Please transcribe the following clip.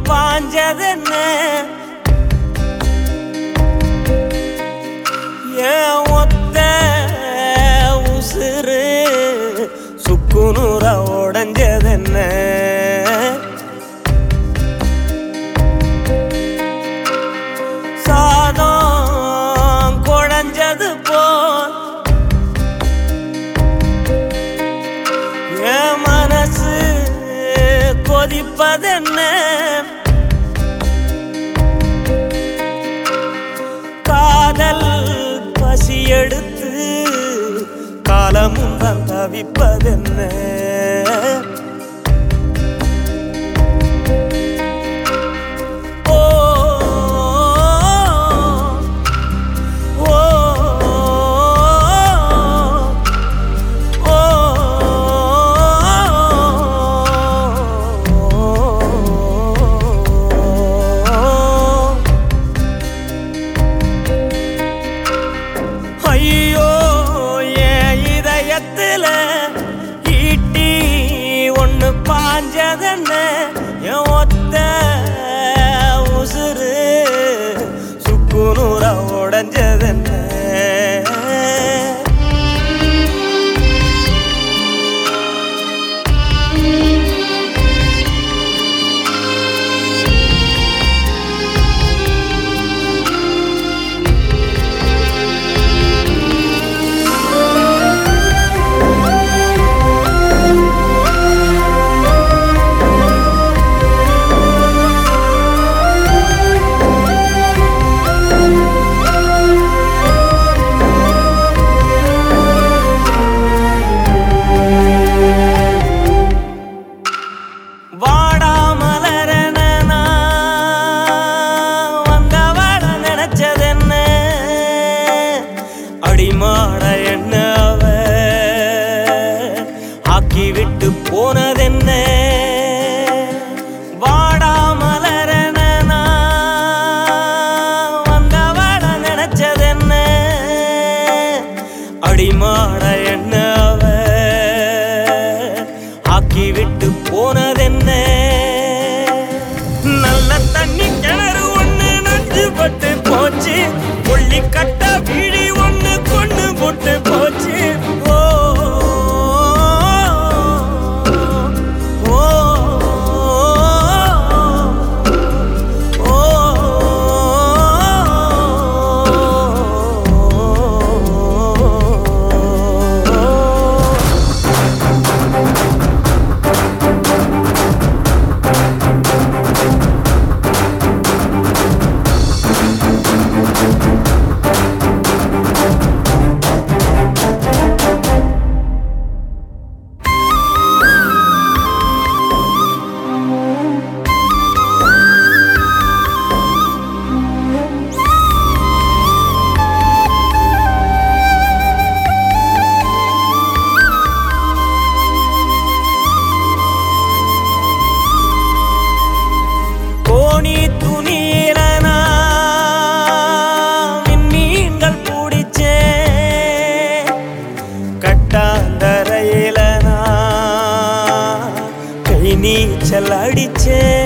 பாஞ்சதென்ன ஏன் ஒத்த உசுறு சுக்குநூற உடஞ்சதென்ன சாதம் குழஞ்சது போல் என் மனசு கொதிப்பதென்ன காதல் பசி எடுத்து காலமும் தான் தவிப்பதென்ன ஓ ஓ ஓ ஐயோ என் இதயத்துல ஈட்டி ஒண்ணு பாஞ்சதென்ன என் ஒத்த உசுறு சுக்குநூற உடஞ்சதென்ன வாடாமலரன வந்தவள நினைச்சதென்ன அடிமாட என்ன அவ ஆக்கி விட்டு போனதென்ன வாடாமலரன வந்தவள நினைச்சதென்ன அடிமாட என்ன அவ ஆக்கி விட்டு போனதென்ன நல்ல தண்ணி கிணறு ஒண்ணு நஞ்சு பட்டு போச்சு புள்ளி கட்ட வீடி ஒண்ணு கொண்டு போட்டு போச்சு ஓ ஓ ஓ கோணி துணியில நான் மீன்கள் பிடிச்சேன் கட்டாந்தரையில நான் கை நீச்சல் அடிச்சேன்